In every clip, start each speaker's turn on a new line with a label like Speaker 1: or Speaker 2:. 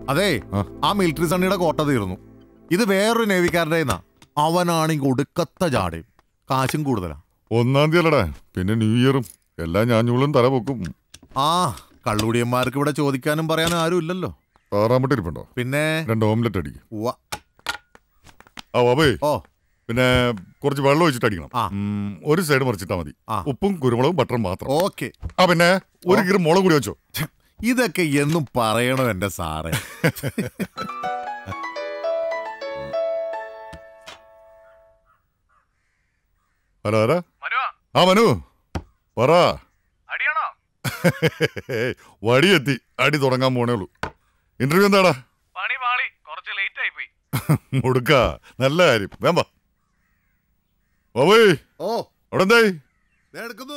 Speaker 1: അതെ
Speaker 2: ആ.
Speaker 1: ആ മിലിറ്ററി സണ്ണിയുടെ കോട്ട തീർന്നു ഇത് വേറൊരു നേവിക്കാരൻ്റെ കയ്യിന്നാ അവനാണെങ്കിൽ ഒടുക്കത്ത ജാടയും കാശും കൂടുതലാ
Speaker 2: ഒന്നാം തീയതി അല്ലടാ പിന്നെ ന്യൂ ഇയറും എല്ലാ ഞാഞ്ഞൂളും തല പൊക്കും
Speaker 1: ആ കള്ളുടിയന്മാർക്ക് ഇവിടെ ചോദിക്കാനും പറയാനും ആരും ഇല്ലല്ലോ
Speaker 2: താറാമ്പട്ടി ഇരിപ്പുണ്ടോ
Speaker 1: പിന്നെ
Speaker 2: രണ്ട് ഓംലെറ്റ് അടിക്കും
Speaker 1: ഉവ്വ.
Speaker 2: ആ ബാബേ
Speaker 1: ഓ
Speaker 2: പിന്നെ കുറച്ച് വെള്ളം ഒഴിച്ചിട്ട് അടിക്കണം
Speaker 1: ആ.
Speaker 2: ഉം, ഒരു സൈഡ് മറിച്ചിട്ടാ മതി
Speaker 1: ആ.
Speaker 2: ഉപ്പും കുരുമുളകും ബട്ടറും മാത്രം
Speaker 1: ഓക്കെ
Speaker 2: ആ പിന്നെ ഒരു കിറു മുളക് കൂടി വെച്ചോ
Speaker 1: ഇതൊക്കെ എന്നും പറയണോ എന്റെ സാറേ
Speaker 2: ഹലോ ആരാ
Speaker 3: മനുവാ
Speaker 2: ആ മനു പറ
Speaker 3: അടിയാണോ
Speaker 2: വടിയെത്തി അടി തുടങ്ങാൻ പോണേ ഉള്ളൂ ഇന്റർവ്യൂ എന്താടാ
Speaker 3: പണി പാളി കുറച്ച് ലേറ്റ് ആയി പോയി
Speaker 2: മുടുക്ക നല്ല കാര്യം വേമ്പ ബാബേ
Speaker 1: ഓ
Speaker 2: അവിടെ എന്തായി
Speaker 1: ദേ എടുക്കുന്നു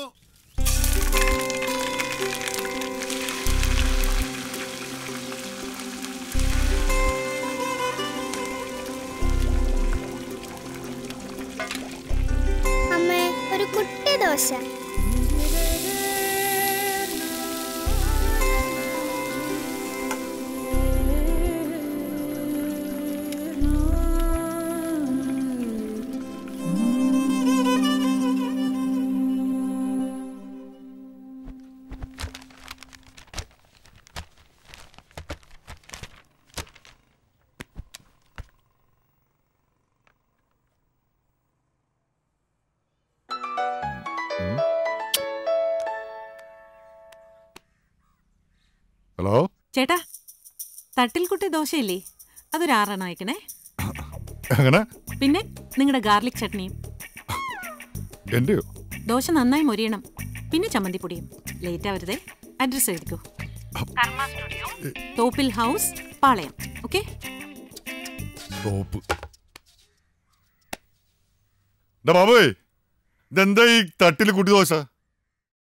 Speaker 4: അമ്മേ ഒരു കുട്ടി ദോശ
Speaker 2: ഹലോ
Speaker 5: ചേട്ടാ തട്ടിൽ കുട്ടി ദോശയില്ലേ അതൊരു ആറെണ്ണം അയക്കണേ
Speaker 2: അങ്ങനെ
Speaker 5: പിന്നെ നിങ്ങളുടെ ഗാർലിക് ചട്നിയും
Speaker 2: എന്റെയോ
Speaker 5: ദോശ നന്നായി മൊരിയണം പിന്നെ ചമ്മന്തിപ്പൊടിയും ലേറ്റ് ആവരുതേ അഡ്രസ് എഴുതിക്കോ Karma studio Thoppil house Palayam okay
Speaker 2: top ബാബേ ഇതെന്താ ഈ തട്ടില് കുട്ടി ദോശ